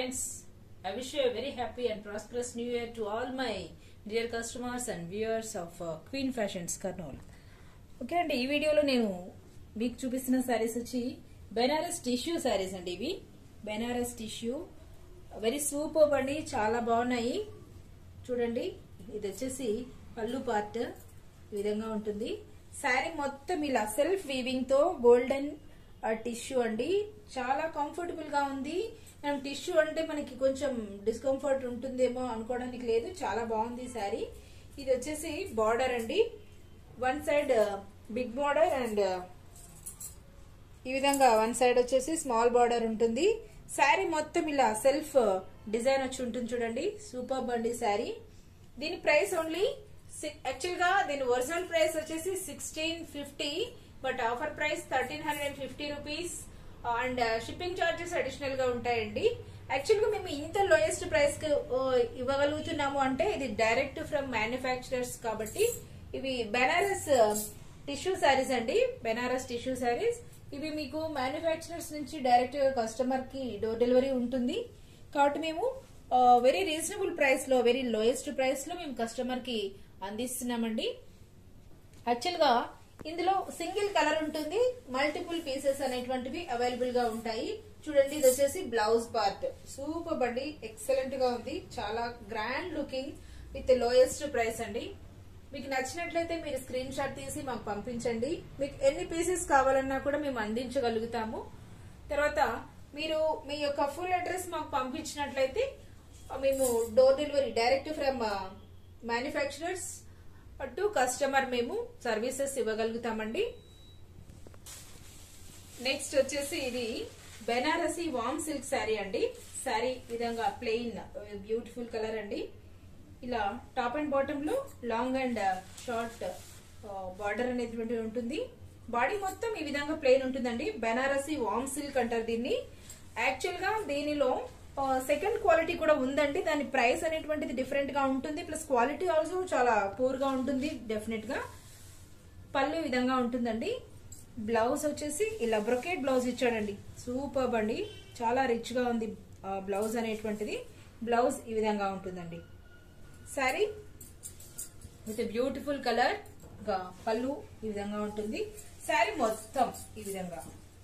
friends, I wish you a very happy and prosperous new year to all my dear customers and viewers of uh, Queen Fashions Karnool. Okay అండి ఈ వీడియోలో నేను మీకు చూపిస్తున్న శారీస్ వచ్చి Banaras tissue saris అండి ఇవి బెనారస్ టిష్యూ వెరీ సూపర్ అండి చాలా బాగున్నాయి చూడండి ఇది వచ్చేసి పళ్ళు పార్ట్ ఈ విధంగా ఉంటుంది శారీ మొత్తం ఇలా సెల్ఫ్ వీవింగ్ తో గోల్డెన్ టిష్యూ అండి చాలా కంఫర్టబుల్ గా ఉంది మనం టిష్యూ అంటే మనకి కొంచెం డిస్కంఫర్ట్ ఉంటుందేమో అనుకోవడానికి లేదు చాలా బాగుంది ఈ శారీ ఇది వచ్చేసి బార్డర్ అండి one side big border and ఈ విధంగా వన్ సైడ్ వచ్చేసి స్మాల్ బార్డర్ ఉంటుంది శారీ మొత్తం ఇలా సెల్ఫ్ డిజైన్ వచ్చి ఉంటుంది చూడండి సూపర్ బండి శారీ దీని ప్రైస్ ఓన్లీ యాక్చువల్ గా దీని ఒరిజినల్ ప్రైస్ వచ్చేసి sixteen fifty but offer price thirteen hundred and fifty rupees and shipping charges additional గా ఉంటాయండి యాక్చువల్ గా మేము ఇంత లోయెస్ట్ ప్రైస్ కి ఇవ్వగలుగుతున్నాము అంటే ఇది డైరెక్ట్ ఫ్రమ్ మ్యానుఫ్యాక్చరర్స్ కాబట్టి ఇవి బెనారస్ టిష్యూ శారీస్ అండి బెనారస్ టిష్యూ శారీస్ ఇవి మీకు మ్యానుఫ్యాక్చరర్స్ నుంచి డైరెక్ట్ కస్టమర్ కి డోర్ డెలివరీ ఉంటుంది కాబట్టి మేము వెరీ రీజనబుల్ ప్రైస్ లో వెరీ లోయెస్ట్ ప్రైస్ లో మేము కస్టమర్ కి అందిస్తున్నామండి యాక్చువల్ గా ఇందులో సింగిల్ కలర్ ఉంటుంది మల్టిపుల్ పీసెస్ అనేటువంటివి అవైలబుల్ గా ఉంటాయి చూడండి ఇది వచ్చేసి బ్లౌజ్ పార్ట్ సూపర్ బండి ఎక్సలెంట్ గా ఉంది చాలా grand looking with lowest price అండి మీకు నచ్చినట్లయితే మీరు స్క్రీన్ షాట్ తీసి మాకు పంపించండి మీకు ఎన్ని పీసెస్ కావాలన్నా కూడా మేము అందించగలుగుతాము తర్వాత మీరు మీ యొక్క ఫుల్ అడ్రస్ మాకు పంపించినట్లయితే మేము door delivery direct from manufacturers to customer మేము సర్వీసెస్ ఇవ్వగలుగుతామండి నెక్స్ట్ వచ్చేసి ఇది బెనారసి వామ్ సిల్క్ శారీ అండి శారీ విధంగా ప్లెయిన్ బ్యూటిఫుల్ కలర్ అండి ఇలా టాప్ అండ్ బాటమ్ లో లాంగ్ అండ్ షార్ట్ బార్డర్ అనేటువంటి ఉంటుంది బాడీ మొత్తం ఈ విధంగా ప్లెయిన్ ఉంటుందండి బెనారసి వామ్ సిల్క్ అంటారు దీన్ని యాక్చువల్ గా దీనిలో సెకండ్ క్వాలిటీ కూడా ఉందండి దాని ప్రైస్ అనేటువంటిది డిఫరెంట్ గా ఉంటుంది ప్లస్ క్వాలిటీ ఆల్సో చాలా పూర్ గా ఉంటుంది డెఫినెట్ గా పళ్ళు ఈ విధంగా ఉంటుందండి బ్లౌజ్ వచ్చేసి ఇలా బ్రొకేట్ బ్లౌజ్ ఇచ్చాడండి సూపర్ అండి చాలా రిచ్ గా ఉంది బ్లౌజ్ అనేటువంటిది బ్లౌజ్ ఈ విధంగా ఉంటుందండి శారీ విత్ బ్యూటిఫుల్ కలర్ పళ్ళు ఈ విధంగా ఉంటుంది శారీ మొత్తం ఈ విధంగా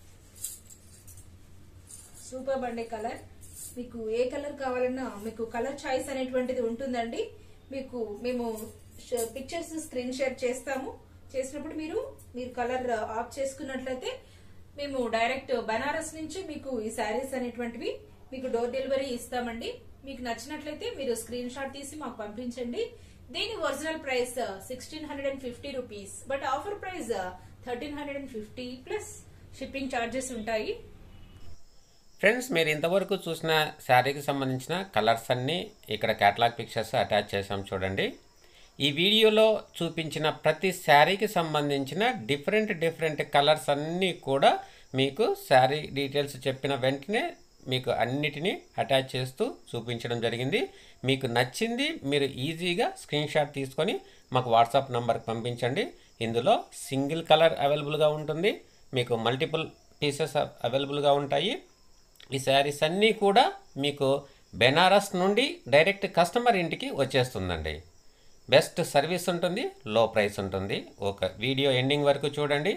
సూపర్ బండి కలర్ మీకు ఏ కలర్ కావాలన్నా మీకు కలర్ చాయిస్ అనేటువంటిది ఉంటుందండి మీకు మేము పిక్చర్స్ స్క్రీన్ షేర్ చేస్తాము చేసినప్పుడు మీరు మీరు కలర్ ఆఫ్ చేసుకున్నట్లయితే మేము డైరెక్ట్ బనారస్ నుంచి మీకు ఈ శారీస్ అనేటువంటివి మీకు డోర్ డెలివరీ ఇస్తామండి మీకు నచ్చినట్లయితే మీరు స్క్రీన్ షాట్ తీసి మాకు పంపించండి దీని original price sixteen hundred and fifty rupees but offer price thirteen hundred and fifty plus shipping charges ఉంటాయి ఫ్రెండ్స్ మీరు ఇంతవరకు చూసిన శారీకి సంబంధించిన కలర్స్ అన్నీ ఇక్కడ క్యాటలాగ్ పిక్చర్స్ అటాచ్ చేసాం చూడండి ఈ వీడియోలో చూపించిన ప్రతి శారీకి సంబంధించిన డిఫరెంట్ డిఫరెంట్ కలర్స్ అన్నీ కూడా మీకు శారీ డీటెయిల్స్ చెప్పిన వెంటనే మీకు అన్నిటినీ అటాచ్ చేస్తూ చూపించడం జరిగింది మీకు నచ్చింది మీరు ఈజీగా స్క్రీన్ షాట్ తీసుకొని మాకు వాట్సాప్ నంబర్కి పంపించండి ఇందులో సింగిల్ కలర్ అవైలబుల్గా ఉంటుంది మీకు మల్టిపుల్ పీసెస్ అవైలబుల్గా ఉంటాయి ఈ శారీస్ అన్నీ కూడా మీకు బెనారస్ నుండి డైరెక్ట్ కస్టమర్ ఇంటికి వచ్చేస్తుందండి బెస్ట్ సర్వీస్ ఉంటుంది లో ప్రైస్ ఉంటుంది ఒక వీడియో ఎండింగ్ వరకు చూడండి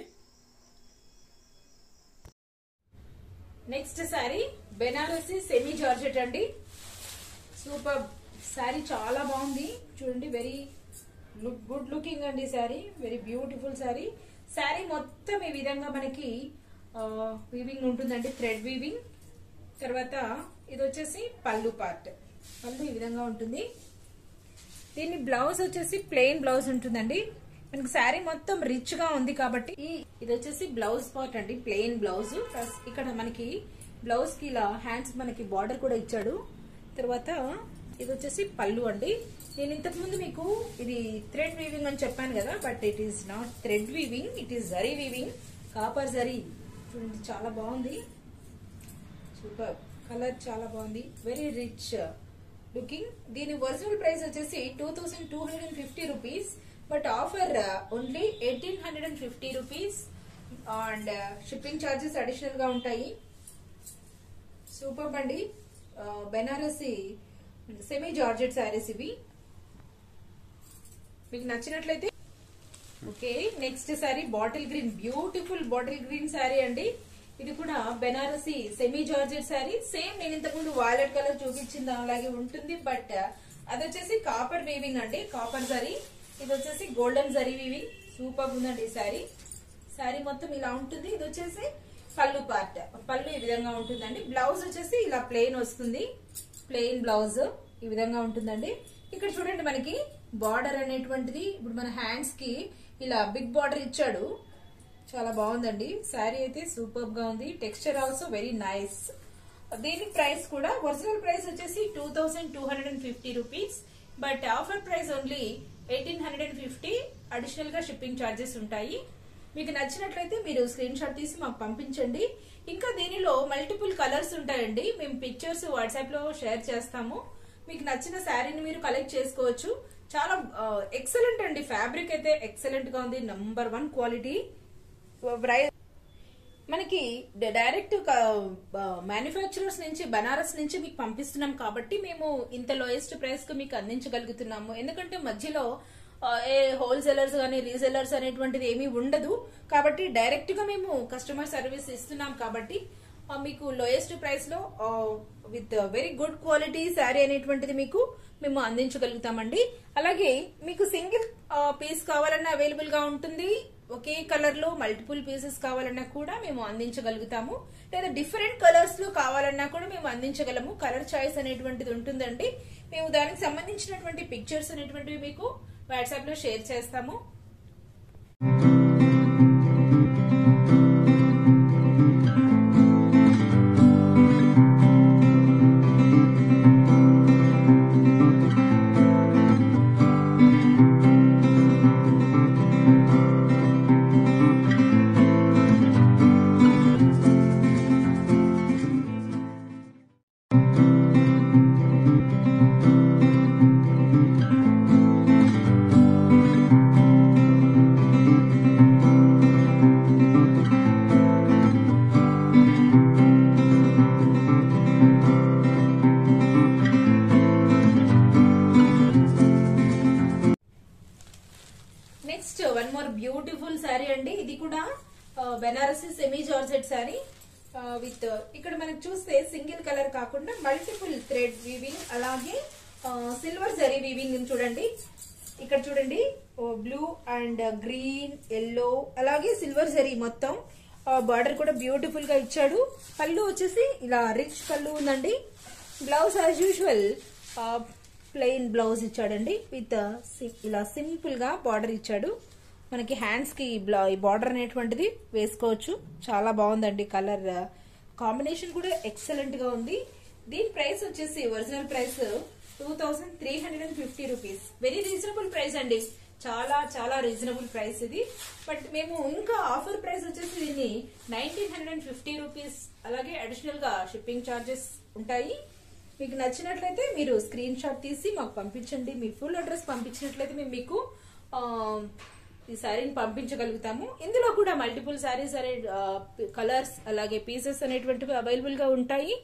next sari Banarasi semi georgette అండి సూపర్ శారీ చాలా బాగుంది చూడండి వెరీ లుక్ గుడ్ లుకింగ్ అండి శారీ వెరీ బ్యూటిఫుల్ శారీ శారీ మొత్తం ఈ విధంగా మనకి వీవింగ్ ఉంటుందండి థ్రెడ్ వీవింగ్ తర్వాత ఇది వచ్చేసి పళ్ళు పార్ట్ పళ్ళు ఈ విధంగా ఉంటుంది దీని బ్లౌజ్ వచ్చేసి ప్లెయిన్ బ్లౌజ్ ఉంటుందండి మనకి శారీ మొత్తం రిచ్ గా ఉంది కాబట్టి ఇది వచ్చేసి బ్లౌజ్ పార్ట్ అండి ప్లెయిన్ బ్లౌజ్ ప్లస్ ఇక్కడ మనకి బ్లౌజ్ కి ఇలా హ్యాండ్స్ మనకి బార్డర్ కూడా ఇచ్చాడు తర్వాత ఇది వచ్చేసి పళ్ళు అండి నేను ఇంతకు ముందు మీకు ఇది థ్రెడ్ వీవింగ్ అని చెప్పాను కదా but it is not thread weaving it is zari weaving copper zari చూడండి చాలా బాగుంది సూపర్ కలర్ చాలా బాగుంది వెరీ రిచ్ లుకింగ్ దీని ఒరిజినల్ ప్రైస్ వచ్చేసి two thousand two hundred and fifty rupees but offer only eighteen hundred and fifty rupees and shipping charges additional గా ఉంటాయి super అండి బెనారసి సెమీ జార్జెట్ శారీస్ ఇవి మీకు నచ్చినట్లయితే okay next sari bottle green beautiful bottle green sari అండి ఇది కూడా Banarasi semi georgette sari same నేను ఇంతకుముందు వాలెట్ కలర్ చూపించింది అలాగే ఉంటుంది బట్ అది వచ్చేసి కాపర్ వీవింగ్ అండి కాపర్ జరీ ఇది వచ్చేసి గోల్డెన్ జరీ వీవింగ్ సూపర్ ఉందండి ఈ శారీ శారీ మొత్తం ఇలా ఉంటుంది ఇది వచ్చేసి పళ్ళు పార్ట్ పళ్ళు ఈ విధంగా ఉంటుందండి బ్లౌజ్ వచ్చేసి ఇలా ప్లెయిన్ వస్తుంది ప్లెయిన్ బ్లౌజ్ ఈ విధంగా ఉంటుందండి ఇక్కడ చూడండి మనకి బార్డర్ అనేటువంటిది ఇప్పుడు మన హ్యాండ్స్ కి ఇలా బిగ్ బార్డర్ ఇచ్చాడు చాలా బాగుందండి శారీ అయితే సూపర్ గా ఉంది టెక్స్చర్ ఆల్సో వెరీ నైస్ దీని ప్రైస్ కూడా ఒరిజినల్ ప్రైస్ వచ్చేసి two thousand two hundred and fifty rupees but offer price only eighteen hundred and fifty additional గా షిప్పింగ్ ఛార్జెస్ ఉంటాయి మీకు నచ్చినట్లయితే మీరు స్క్రీన్ షాట్ తీసి మాకు పంపించండి ఇంకా దీనిలో మల్టిపుల్ కలర్స్ ఉంటాయండి మేము పిక్చర్స్ వాట్సాప్ లో షేర్ చేస్తాము మీకు నచ్చిన శారీని మీరు కలెక్ట్ చేసుకోవచ్చు చాలా ఎక్సలెంట్ అండి ఫ్యాబ్రిక్ అయితే ఎక్సలెంట్ గా ఉంది నంబర్ వన్ క్వాలిటీ మనకి డైరెక్ట్ మ్యానుఫ్యాక్చరర్స్ నుంచి బనారస్ నుంచి మీకు పంపిస్తున్నాం కాబట్టి మేము ఇంత లోయెస్ట్ ప్రైస్ కు మీకు అందించగలుగుతున్నాము ఎందుకంటే మధ్యలో ఆ, ఏ హోల్సేలర్స్ కానీ రీసెలర్స్ అనేటువంటిది ఏమీ ఉండదు కాబట్టి డైరెక్ట్ గా మేము కస్టమర్ సర్వీస్ ఇస్తున్నాం కాబట్టి ఆ, మీకు లోయెస్ట్ ప్రైస్ లో with very good quality sari అనేటువంటిది మీకు మేము అందించగలుగుతామండి అలాగే మీకు సింగిల్ పీస్ కావాలన్నా అవైలబుల్ గా ఉంటుంది ఒకే కలర్ లో మల్టిపుల్ పీసెస్ కావాలన్నా కూడా మేము అందించగలుగుతాము లేదా డిఫరెంట్ కలర్స్ లో కావాలన్నా కూడా మేము అందించగలము కలర్ చాయిస్ అనేటువంటిది ఉంటుందండి మేము దానికి సంబంధించినటువంటి పిక్చర్స్ అనేటువంటివి మీకు వాట్సాప్ లో షేర్ చేస్తాము next one more beautiful sari అండి ఇది కూడా ఆ, Banarasi semi georgette sari with ఇక్కడ మనకు చూస్తే సింగిల్ కలర్ కాకుండా మల్టిపుల్ థ్రెడ్ వీవింగ్ అలాగే సిల్వర్ జరీ వీవింగ్ చూడండి ఇక్కడ చూడండి బ్లూ అండ్ గ్రీన్ ఎల్లో అలాగే సిల్వర్ జరీ మొత్తం బార్డర్ కూడా బ్యూటిఫుల్ గా ఇచ్చాడు పళ్ళు వచ్చేసి ఇలా రిచ్ పళ్ళు ఉందండి blouse as usual plain blouse ఇచ్చాడండి విత్ ఇలా సింపుల్ గా బార్డర్ ఇచ్చాడు మనకి హ్యాండ్స్ కి ఈ బార్డర్ అనేటువంటిది వేసుకోవచ్చు చాలా బాగుందండి కలర్ కాంబినేషన్ కూడా ఎక్సలెంట్ గా ఉంది దీని ప్రైస్ వచ్చేసి original price two thousand three hundred and fifty rupees very reasonable price అండి చాలా చాలా రీజనబుల్ ప్రైస్ ఇది బట్ మేము ఇంకా ఆఫర్ ప్రైస్ వచ్చేసి దీన్ని nineteen hundred and fifty rupees అలాగే అడిషనల్ గా షిప్పింగ్ చార్జెస్ ఉంటాయి మీకు నచ్చినట్లయితే మీరు స్క్రీన్ షాట్ తీసి మాకు పంపించండి మీ ఫుల్ అడ్రస్ పంపించినట్లయితే మేము మీకు ఆ, ఈ శారీని పంపించగలుగుతాము ఇందులో కూడా మల్టిపుల్ శారీస్ అనే కలర్స్ అలాగే పీసెస్ అనేటువంటివి అవైలబుల్ గా ఉంటాయి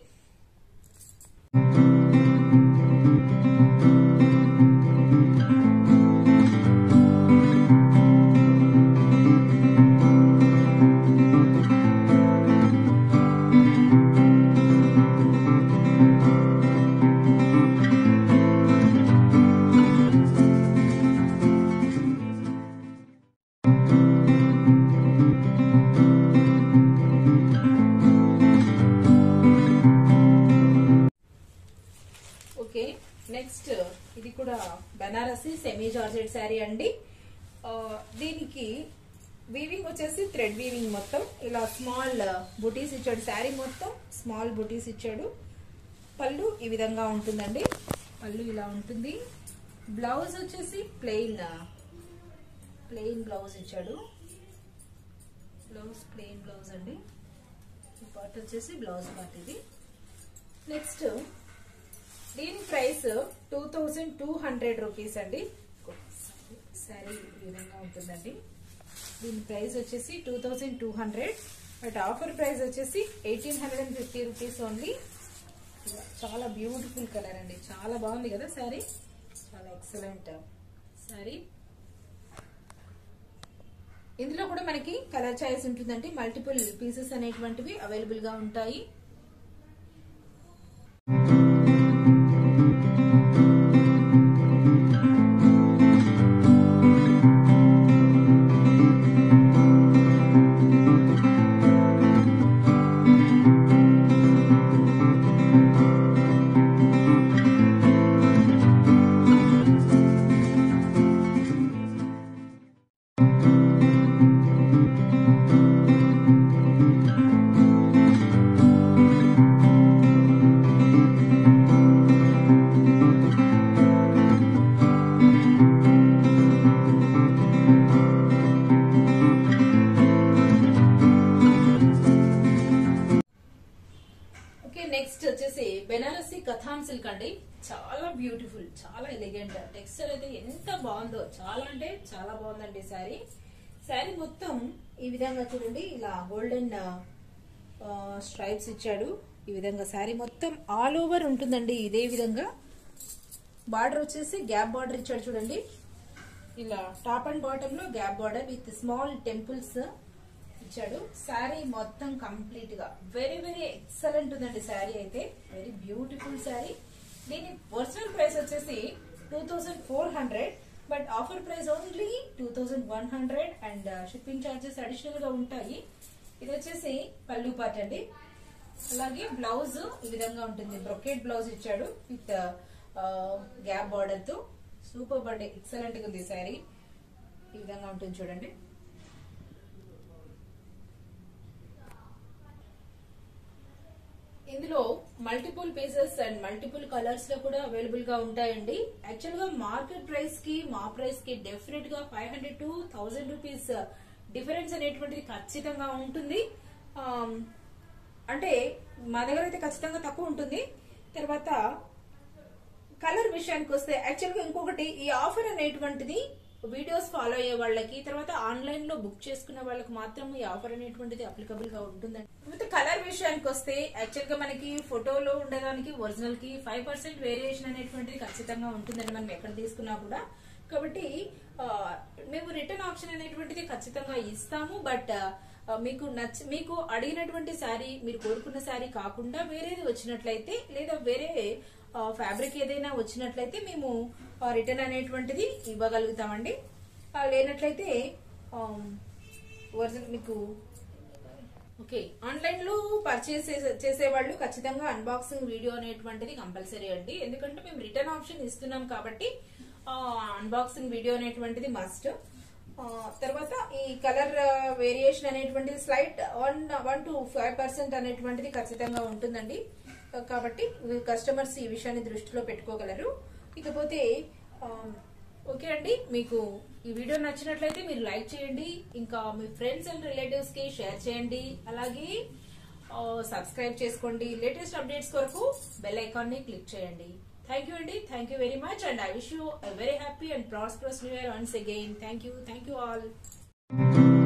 ఓకే నెక్స్ట్ ఇది కూడా బనారసి సెమీ జార్జెట్ శారీ అండి ఆ, దీనికి వీవింగ్ వచ్చేసి థ్రెడ్ వీవింగ్ మొత్తం ఇలా స్మాల్ బుటీస్ ఇచ్చాడు శారీ మొత్తం స్మాల్ బుటీస్ ఇచ్చాడు పళ్ళు ఈ విధంగా ఉంటుందండి పళ్ళు ఇలా ఉంటుంది బ్లౌజ్ వచ్చేసి ప్లెయిన్ ప్లెయిన్ బ్లౌజ్ ఇచ్చాడు బ్లౌజ్ ప్లెయిన్ బ్లౌజ్ అండి ఈ పార్ట్ వచ్చేసి బ్లౌజ్ పార్ట్ ఇది నెక్స్ట్ దీని price two thousand two hundred rupees అండి శారీ ఈ విధంగా ఉంటుందండి దీని ప్రైస్ వచ్చేసి two thousand two hundred but offer price వచ్చేసి eighteen hundred and fifty rupees only చాలా బ్యూటిఫుల్ కలర్ అండి చాలా బాగుంది కదా శారీ చాలా ఎక్సలెంట్ శారీ ఇందులో కూడా మనకి కలర్ చాయిస్ ఉంటుందండి మల్టిపుల్ పీసెస్ అనేటువంటివి అవైలబుల్ గా ఉంటాయి ఓకే నెక్స్ట్ వచ్చేసి బెనారసి కథాన్ సిల్క్ అండి చాలా బ్యూటిఫుల్ చాలా ఎలిగెంట్ టెక్స్చర్ అయితే ఎంత బాగుందో చాలా అంటే చాలా బాగుందండి శారీ శారీ మొత్తం ఈ విధంగా చూడండి ఇలా గోల్డెన్ స్ట్రైప్స్ ఇచ్చాడు ఈ విధంగా శారీ మొత్తం ఆల్ ఓవర్ ఉంటుందండి ఇదే విధంగా బార్డర్ వచ్చేసి గ్యాప్ బార్డర్ ఇచ్చాడు చూడండి ఇలా టాప్ అండ్ బాటమ్ లో gap border with small temples ఇచ్చాడు శారీ మొత్తం కంప్లీట్ గా వెరీ వెరీ ఎక్సలెంట్ ఉందండి శారీ అయితే వెరీ బ్యూటిఫుల్ శారీ దీని ఒరిజినల్ ప్రైస్ వచ్చేసి two thousand four hundred but offer price only two thousand one hundred and shipping charges additional గా ఉంటాయి ఇది వచ్చేసి పళ్ళు పార్ట్ అండి అలాగే బ్లౌజ్ ఈ విధంగా ఉంటుంది బ్రొకెట్ బ్లౌజ్ ఇచ్చాడు విత్ గ్యాప్ బార్డర్ తో సూపర్ బండి ఎక్సలెంట్ గా ఉంది శారీ ఈ విధంగా ఉంటుంది చూడండి ఇందులో multiple pieces and multiple colours లో కూడా అవైలబుల్ గా ఉంటాయండి యాక్చువల్ గా మార్కెట్ ప్రైస్ కి మా ప్రైస్ కి డెఫినెట్ గా five hundred to thousand rupees difference అనేటువంటిది ఖచ్చితంగా ఉంటుంది ఆమ్, అంటే మా దగ్గర అయితే ఖచ్చితంగా తక్కువ ఉంటుంది తర్వాత కలర్ విషయానికి వస్తే యాక్చువల్ గా ఇంకొకటి ఈ ఆఫర్ అనేటువంటిది వీడియోస్ ఫాలో అయ్యే వాళ్ళకి తర్వాత ఆన్లైన్ లో బుక్ చేసుకునే వాళ్ళకి మాత్రం ఈ ఆఫర్ అనేటువంటిది అప్లికబుల్ గా ఉంటుందండి తర్వాత కలర్ విషయానికి వస్తే యాక్చువల్ గా మనకి ఫోటోలో ఉండడానికి ఒరిజినల్ కి ఫైవ్ పర్సెంట్ వేరియేషన్ అనేటువంటిది ఖచ్చితంగా ఉంటుందండి మనం ఎక్కడ తీసుకున్నా కూడా కాబట్టి ఆ, మేము రిటర్న్ ఆప్షన్ అనేటువంటిది ఖచ్చితంగా ఇస్తాము బట్ ఆ, మీకు నచ్చ మీకు అడిగినటువంటి శారీ మీరు కోరుకున్న శారీ కాకుండా వేరేది వచ్చినట్లయితే లేదా వేరే ఫ్యాబ్రిక్ ఏదైనా వచ్చినట్లయితే మేము రిటర్న్ అనేటువంటిది ఇవ్వగలుగుతామండి ఆ, లేనట్లయితే ఒరిజినల్ మీకు ఓకే ఆన్లైన్ లో పర్చేస్ చేసే వాళ్ళు ఖచ్చితంగా అన్బాక్సింగ్ వీడియో అనేటువంటిది కంపల్సరీ అండి ఎందుకంటే మేము రిటర్న్ ఆప్షన్ ఇస్తున్నాం కాబట్టి అన్బాక్సింగ్ వీడియో అనేటువంటిది మస్ట్ తర్వాత ఈ కలర్ వేరియేషన్ అనేటువంటిది slight one one to five percent అనేటువంటిది ఖచ్చితంగా ఉంటుందండి ఆ, కాబట్టి కస్టమర్స్ ఈ విషయాన్ని దృష్టిలో పెట్టుకోగలరు ఇకపోతే ఆ, ఓకే అండి మీకు ఈ వీడియో నచ్చినట్లయితే మీరు లైక్ చేయండి ఇంకా మీ ఫ్రెండ్స్ అండ్ రిలేటివ్స్ కి షేర్ చేయండి అలాగే సబ్స్క్రైబ్ చేసుకోండి లేటెస్ట్ అప్డేట్స్ కొరకు బెల్ ఐకాన్ ని క్లిక్ చేయండి థ్యాంక్ యూ అండి thank you very much and I wish you very happy and prosperous new year once again thank you thank you all